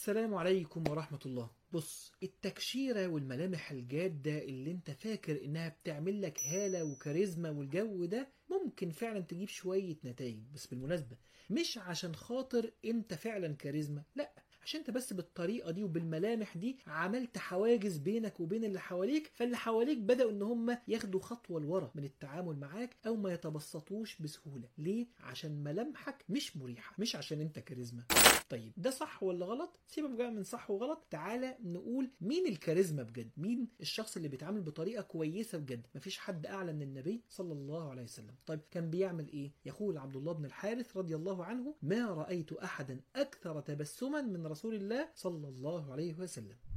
السلام عليكم ورحمة الله بص التكشيرة والملامح الجادة اللي انت فاكر انها بتعمل لك هالة وكاريزما والجو ده ممكن فعلا تجيب شوية نتائج بس بالمناسبة مش عشان خاطر انت فعلا كاريزما لا عشان انت بس بالطريقه دي وبالملامح دي عملت حواجز بينك وبين اللي حواليك فاللي حواليك بداوا ان هم ياخدوا خطوه لورا من التعامل معاك او ما يتبسطوش بسهوله ليه عشان ملامحك مش مريحه مش عشان انت كاريزما طيب ده صح ولا غلط سيبك بقى من صح وغلط تعالى نقول مين الكاريزما بجد مين الشخص اللي بيتعامل بطريقه كويسه بجد مفيش حد اعلى من النبي صلى الله عليه وسلم طيب كان بيعمل ايه يقول عبد الله بن الحارث رضي الله عنه ما رايت احدا اكثر تبسما من رسول الله صلى الله عليه وسلم